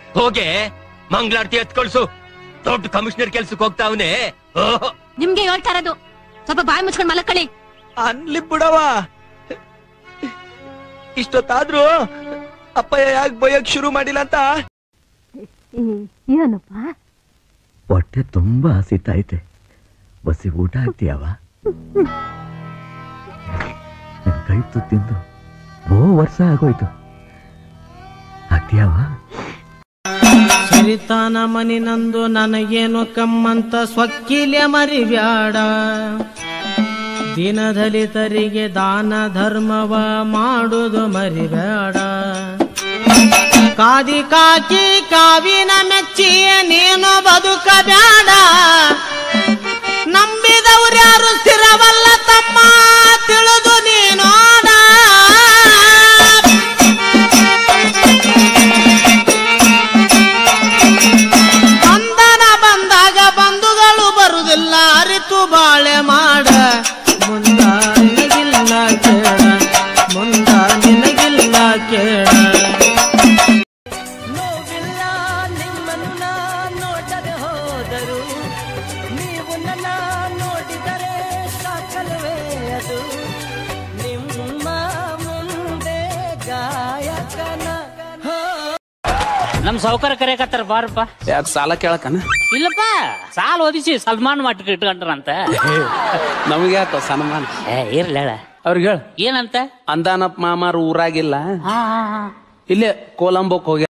ಹೋಗೆ ಮಂಗಳಾರತಿ ಎತ್ ಕಳ್ಸು ದೊಡ್ಡ ಕಮಿಷನರ್ ಕೆಲ್ಸಕ್ಕೆ ಹೋಗ್ತಾವನೆ ಓಹೋ ನಿಮ್ಗೆ ಹೇಳ್ತಾ ಇರೋದು ಸ್ವಲ್ಪ ಬಾಯಿ ಮುಚ್ಕೊಂಡ್ ಮಲಕ್ಕಳಿ ಅನ್ಲಿ ಬಿಡವ ಇಷ್ಟೊತ್ತಾದ್ರೂ ಅಪ್ಪಯ್ಯ ಯಾಕೆ ಬೈಯಕ್ ಶುರು ಮಾಡಿಲ್ಲ ಅಂತ ಏನಪ್ಪ ಹೊಟ್ಟೆ ತುಂಬಾ ಹಸಿತೈತೆ ಬಸ್ಸಿ ಊಟ ಹಾಕ್ತೀಯವ ನಿನ್ ಕೈ ತುತ್ತಿಂದು ಬಹು ವರ್ಷ ಆಗೋಯ್ತು ಹಾಕ್ತೀಯವ ಸರಿತಾನ ಮನಿ ನಂದು ನನಗೇನು ಕಮ್ಮಂತ ಸ್ವಕ್ಕಿಲೆ ಮರಿಬ್ಯಾಡ ದೀನದಲಿತರಿಗೆ ದಾನ ಧರ್ಮವ ಮಾಡುದು ಮರಿಬೇಡ ಕಾದಿ ಕಾಕಿ ಕಾವಿನ ಮೆಚ್ಚಿ ನೀನು ಬದುಕಬೇಡ ನಂಬಿದವ್ರ್ಯಾರು ಸ್ಥಿರವಲ್ಲ ತಮ್ಮ ತಿಳಿದು ನೀನೋಡ ಬಂಧನ ಬಂದಾಗ ಬಂಧುಗಳು ಬರುವುದಿಲ್ಲ ಅರಿತು ಬಾಳೆ ಮಾಡ ಮುಂದ ನಿನಗಿಲ್ಲ ಕೇಳ ಮುಂದ ನಿನಗಿಲ್ಲ ಕೇಳ ನೋವಿಲ್ಲ ನಿಮ್ಮನ್ನ ನೋಡದೆ ಹೋದರು ನೀವು ನನ್ನ ನೋಡಿದರೆ ಸಾಕಲ್ವೇ ಅದು ನಿಮ್ಮ ಮುಂದೆ ಗಾಯಕನ ನಮ್ ಸಾವುಕಾರ ಕರೆಯಕತ್ತಾರ ಬಾರಪ್ಪ ಯಾಕೆ ಸಾಲ ಕೇಳಕನ ಇಲ್ಲಪ್ಪ ಸಾಲ ಓದಿಸಿ ಸಲ್ಮಾನ್ ಮಟ್ಟಕ್ಕೆ ಇಟ್ಕೊಂಡ್ರಂತ ನಮಗೆ ಯಾಕ ಸನ್ಮಾನ ಏ ಇರ್ಲಿ ಹೇಳ ಅವ್ರಿಗೆ ಹೇಳ ಏನಂತ ಅಂದಾನಪ್ಪ ಮಾಮಾರು ಊರಾಗಿಲ್ಲ ಹಾ ಹಾ ಹಾ ಇಲ್ಲೇ ಕೋಲಂಬೋಕ್ ಹೋಗ್ಯಾರ